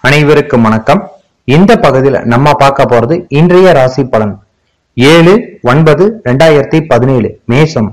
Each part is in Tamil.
அனைவருக்கும் வணக்கம் இந்த பகுதியில் நம்ம பார்க்க போறது இன்றைய ராசி பலன் ஏழு ஒன்பது ரெண்டாயிரத்தி பதினேழு மேஷம்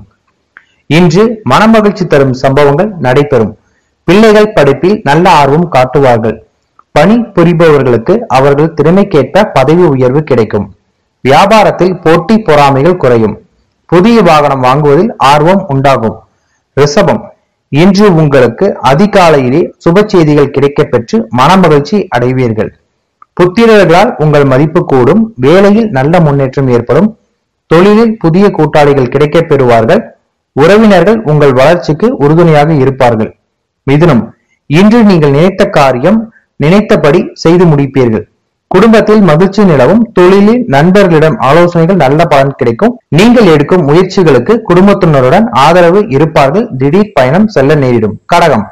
இன்று மனமகிழ்ச்சி தரும் சம்பவங்கள் நடைபெறும் பிள்ளைகள் படிப்பில் நல்ல ஆர்வம் காட்டுவார்கள் பணி புரிபவர்களுக்கு அவர்கள் திறமைக்கேற்ப பதவி உயர்வு கிடைக்கும் வியாபாரத்தில் போட்டி பொறாமைகள் குறையும் புதிய வாகனம் வாங்குவதில் ஆர்வம் உண்டாகும் ரிஷபம் இன்று உங்களுக்கு அதிகாலையிலே சுப செய்திகள் கிடைக்கப் பெற்று மனமகிழ்ச்சி அடைவீர்கள் புத்திரர்களால் உங்கள் மதிப்பு கூடும் வேலையில் நல்ல முன்னேற்றம் ஏற்படும் தொழிலில் புதிய கூட்டாளிகள் கிடைக்கப் பெறுவார்கள் உறவினர்கள் உங்கள் வளர்ச்சிக்கு உறுதுணையாக இருப்பார்கள் மிதுனம் இன்று நீங்கள் நினைத்த காரியம் நினைத்தபடி செய்து முடிப்பீர்கள் குடும்பத்தில் மகிழ்ச்சி நிலவும் தொழிலில் நண்பர்களிடம் ஆலோசனைகள் நல்ல பலன் கிடைக்கும் நீங்கள் எடுக்கும் முயற்சிகளுக்கு குடும்பத்தினருடன் ஆதரவு இருப்பார்கள் திடீர் பயணம் செல்ல நேரிடும் கடகம்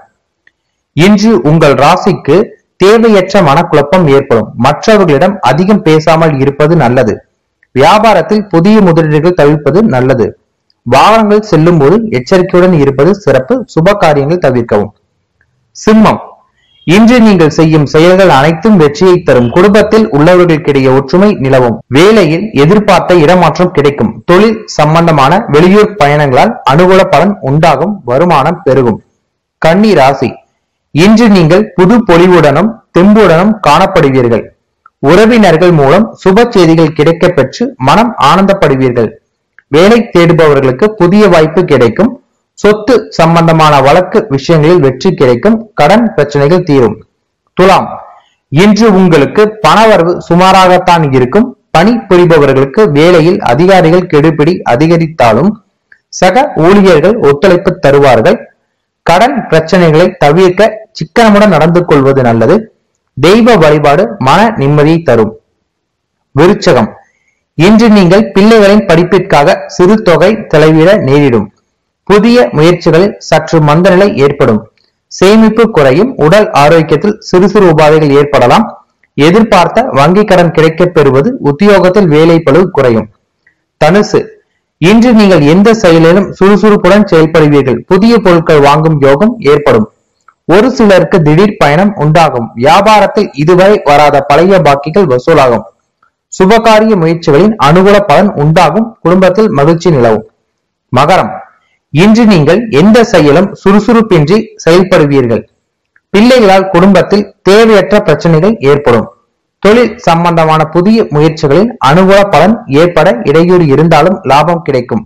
இன்று உங்கள் ராசிக்கு தேவையற்ற மனக்குழப்பம் ஏற்படும் மற்றவர்களிடம் அதிகம் பேசாமல் இருப்பது நல்லது வியாபாரத்தில் புதிய முதலீடுகள் தவிர்ப்பது நல்லது வாகனங்கள் செல்லும் போது எச்சரிக்கையுடன் இருப்பது சிறப்பு சுப காரியங்கள் தவிர்க்கவும் சிம்மம் இன்று நீங்கள் செய்யும் செயல்கள் அனைத்தும் வெற்றியை தரும் குடும்பத்தில் உள்ளவர்களுக்கிடையே ஒற்றுமை நிலவும் வேலையில் எதிர்பார்த்த இடமாற்றம் கிடைக்கும் தொழில் சம்பந்தமான வெளியூர் பயணங்களால் அனுகூல பலன் உண்டாகும் வருமானம் பெருகும் கன்னி ராசி இன்று நீங்கள் புது பொலிவுடனும் தெம்புடனும் காணப்படுவீர்கள் உறவினர்கள் மூலம் சுப செய்திகள் கிடைக்கப் பெற்று மனம் ஆனந்தப்படுவீர்கள் வேலை தேடுபவர்களுக்கு புதிய வாய்ப்பு கிடைக்கும் சொத்து சம்பந்தமான வழக்கு விஷயங்களில் வெற்றி கிடைக்கும் கடன் பிரச்சனைகள் தீரும் துலாம் இன்று உங்களுக்கு பணவரவு சுமாராகத்தான் இருக்கும் பணி புரிபவர்களுக்கு வேலையில் அதிகாரிகள் கெடுபிடி அதிகரித்தாலும் சக ஊழியர்கள் ஒத்துழைப்பு தருவார்கள் கடன் பிரச்சனைகளை தவிர்க்க சிக்கனமுடன் நடந்து கொள்வது நல்லது தெய்வ வழிபாடு மன நிம்மதியை தரும் விருச்சகம் இன்று நீங்கள் பிள்ளைகளின் படிப்பிற்காக சிறு தொகை செலவிட நேரிடும் புதிய முயற்சிகளில் சற்று மந்தநிலை ஏற்படும் சேமிப்பு குறையும் உடல் ஆரோக்கியத்தில் சிறு சிறு உபாதைகள் ஏற்படலாம் எதிர்பார்த்த வங்கி கடன் கிடைக்கப் பெறுவது உத்தியோகத்தில் வேலை பளு குறையும் தனுசு இன்று நீங்கள் எந்த செயலிலும் சுறுசுறுப்புடன் செயல்படுவீர்கள் புதிய பொருட்கள் வாங்கும் யோகம் ஏற்படும் ஒரு சிலருக்கு திடீர் பயணம் உண்டாகும் வியாபாரத்தில் இதுவரை வராத பழைய பாக்கிகள் வசூலாகும் சுபகாரிய முயற்சிகளின் அனுகூல பலன் உண்டாகும் குடும்பத்தில் மகிழ்ச்சி நிலவும் மகரம் இன்று நீங்கள் எந்த செயலும் சுறுசுறுப்பின்றி செயல்படுவீர்கள் பிள்ளைகளால் குடும்பத்தில் தேவையற்ற பிரச்சனைகள் ஏற்படும் தொழில் சம்பந்தமான புதிய முயற்சிகளில் அனுகூல பலன் ஏற்பட இடையூறு இருந்தாலும் லாபம் கிடைக்கும்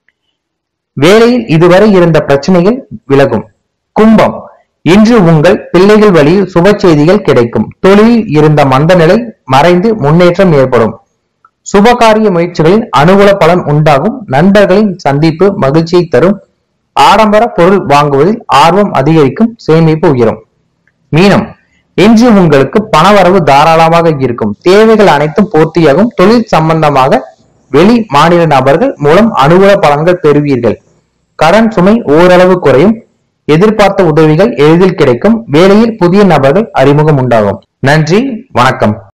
வேலையில் இதுவரை இருந்த பிரச்சனைகள் விலகும் கும்பம் இன்று உங்கள் பிள்ளைகள் வழியில் சுப செய்திகள் கிடைக்கும் தொழிலில் இருந்த மந்த நிலை மறைந்து முன்னேற்றம் ஏற்படும் சுபகாரிய முயற்சிகளில் அனுகூல பலன் உண்டாகும் நண்பர்களின் சந்திப்பு மகிழ்ச்சியை தரும் ஆடம்பர பொருள் வாங்குவதில் ஆர்வம் அதிகரிக்கும் சேமிப்பு உயரும் மீனம் இன்று உங்களுக்கு பணவரவு தாராளமாக இருக்கும் தேவைகள் அனைத்தும் பூர்த்தியாகும் தொழில் சம்பந்தமாக வெளி மாநில நபர்கள் மூலம் அனுகூல பலன்கள் பெறுவீர்கள் கடன் சுமை ஓரளவு குறையும் எதிர்பார்த்த உதவிகள் எளிதில் கிடைக்கும் வேலையில் புதிய நபர்கள் அறிமுகம் உண்டாகும் நன்றி வணக்கம்